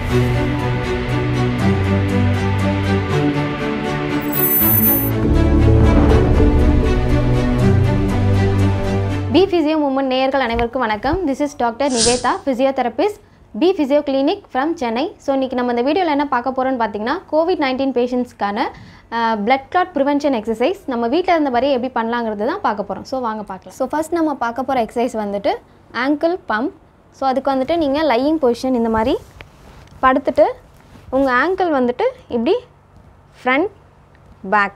B physio moment நேயர்கள் அனைவருக்கும் வணக்கம் this is doctor Nivetha physiotherapist B physio clinic from Chennai so இன்றைக்கி நம்ம இந்த வீடியோவில் என்ன பார்க்க போகிறோம்னு பார்த்தீங்கன்னா கோவிட் நைன்டீன் பேஷண்ட்ஸ்க்கான பிளட் கிளாட் ப்ரிவென்ஷன் எக்ஸசைஸ் நம்ம வீட்டில் இருந்த மாதிரி எப்படி பண்ணலாங்கிறது தான் பார்க்க போகிறோம் ஸோ வாங்க பார்க்கலாம் ஸோ ஃபர்ஸ்ட் நம்ம பார்க்க போகிற எக்ஸசைஸ் வந்துட்டு ஆங்கிள் பம்ப் ஸோ அதுக்கு வந்துட்டு நீங்கள் லையிங் பொசிஷன் இந்த மாதிரி படுத்துட்டு உங்கள் ஆங்கிள் வந்துட்டு இப்படி ஃப்ரண்ட் பேக்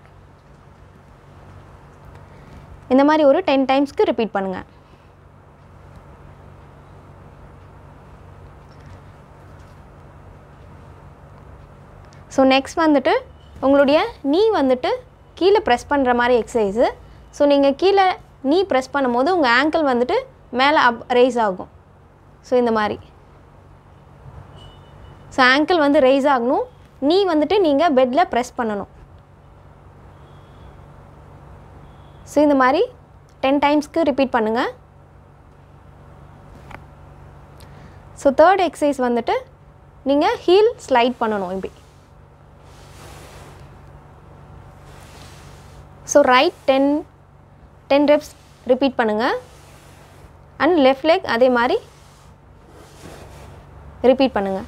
இந்த மாதிரி ஒரு டென் டைம்ஸ்க்கு ரிப்பீட் பண்ணுங்கள் ஸோ நெக்ஸ்ட் வந்துட்டு உங்களுடைய நீ வந்துட்டு கீழே ப்ரெஸ் பண்ணுற மாதிரி எக்ஸசைஸு ஸோ நீங்கள் கீழே நீ ப்ரெஸ் பண்ணும்போது உங்கள் ஆங்கிள் வந்துட்டு மேலே அப் ரைஸ் ஆகும் ஸோ இந்த மாதிரி ஸோ ஆங்கிள் வந்து ரைஸ் ஆகணும் நீ வந்துட்டு நீங்கள் பெட்டில் ப்ரெஸ் பண்ணணும் ஸோ இந்த மாதிரி டென் டைம்ஸ்க்கு ரிப்பீட் பண்ணுங்கள் ஸோ தேர்ட் எக்ஸசைஸ் வந்துட்டு நீங்கள் ஹீல் ஸ்லைட் பண்ணணும் இப்படி so right ten ten reps repeat பண்ணுங்கள் அண்ட் லெஃப்ட் லெக் அதே மாதிரி ரிப்பீட் பண்ணுங்கள்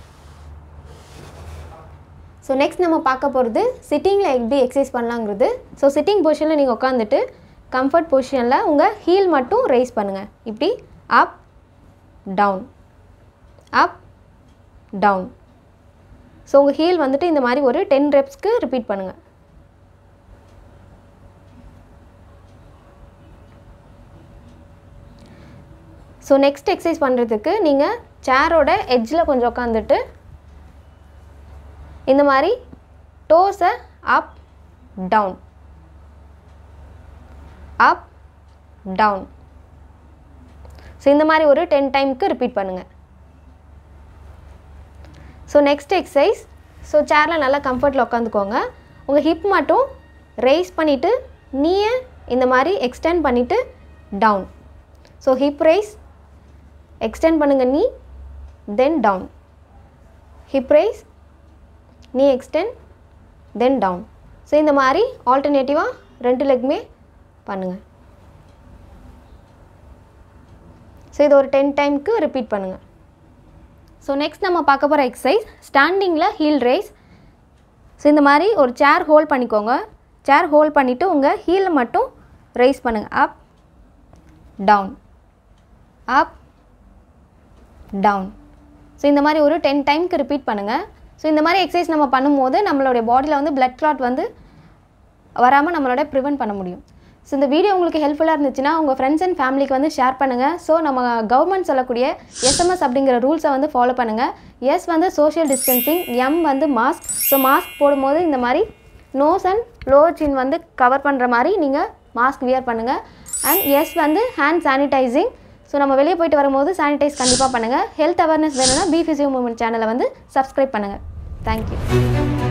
ஸோ நெக்ஸ்ட் நம்ம பார்க்க போகிறது சிட்டிங்கில் எப்படி எக்ஸசைஸ் பண்ணலாங்கிறது ஸோ சிட்டிங் பொசிஷனில் நீங்கள் உட்காந்துட்டு கம்ஃபர்ட் பொசிஷனில் உங்கள் ஹீல் மட்டும் ரைஸ் பண்ணுங்கள் இப்படி up down up down so உங்கள் ஹீல் வந்துட்டு இந்த மாதிரி ஒரு டென் ரெப்ஸ்க்கு ரிப்பீட் பண்ணுங்கள் ஸோ நெக்ஸ்ட் எக்ஸசைஸ் பண்ணுறதுக்கு நீங்கள் சேரோட எட்ஜில் கொஞ்சம் உட்காந்துட்டு இந்த மாதிரி டோஸை up down up down so இந்த மாதிரி ஒரு டென் டைமுக்கு ரிப்பீட் பண்ணுங்கள் ஸோ நெக்ஸ்ட் எக்ஸசைஸ் ஸோ சேரில் நல்லா கம்ஃபர்ட்டில் உட்காந்துக்கோங்க உங்கள் ஹிப் மட்டும் ரைஸ் பண்ணிவிட்டு நீயை இந்த மாதிரி எக்ஸ்டெண்ட் பண்ணிவிட்டு down so hip raise extend பண்ணுங்கள் knee then down hip raise knee extend then down so இந்த மாதிரி ஆல்டர்னேட்டிவாக ரெண்டு லெக்குமே பண்ணுங்கள் ஸோ இது ஒரு டென் டைமுக்கு ரிப்பீட் பண்ணுங்கள் ஸோ நெக்ஸ்ட் நம்ம பார்க்க போகிற எக்ஸசைஸ் ஸ்டாண்டிங்கில் ஹீல் ரைஸ் ஸோ இந்த மாதிரி ஒரு சேர் ஹோல்ட் பண்ணிக்கோங்க சேர் ஹோல்ட் பண்ணிவிட்டு உங்கள் ஹீலை மட்டும் ரைஸ் பண்ணுங்கள் up down up down so இந்த மாதிரி ஒரு டென் டைம்க்கு ரிப்பீட் பண்ணுங்கள் ஸோ இந்த மாதிரி எக்ஸசைஸ் நம்ம பண்ணும்போது நம்மளுடைய பாடியில் வந்து பிளட் கிளாட் வந்து வராமல் நம்மளோட ப்ரிவென்ட் பண்ண முடியும் ஸோ இந்த வீடியோ உங்களுக்கு ஹெல்ப்ஃபுல்லாக இருந்துச்சுன்னா உங்கள் ஃப்ரெண்ட்ஸ் அண்ட் ஃபேமிலிக்கு வந்து ஷேர் பண்ணுங்கள் ஸோ நம்ம கவர்மெண்ட் சொல்லக்கூடிய எஸ்எம்எஸ் அப்படிங்கிற ரூல்ஸை வந்து ஃபாலோ பண்ணுங்கள் எஸ் வந்து சோஷியல் டிஸ்டன்சிங் எம் வந்து மாஸ்க் ஸோ மாஸ்க் போடும்போது இந்த மாதிரி நோஸ் அண்ட் லோவர் சின் வந்து கவர் பண்ணுற மாதிரி நீங்கள் மாஸ்க் வியர் பண்ணுங்கள் அண்ட் எஸ் வந்து ஹேண்ட் சானிடைசிங் ஸோ நம்ம வெளியே போயிட்டு வரும்போது சானிடைஸ் கண்டிப்பாக பண்ணுங்கள் ஹெல்த் அவேர்னஸ் வேணும்னா பி ஃபிசியோ மூமெண்ட் சேனலை வந்து சப்ஸ்கிரைப் பண்ணுங்கள் தேங்க்யூ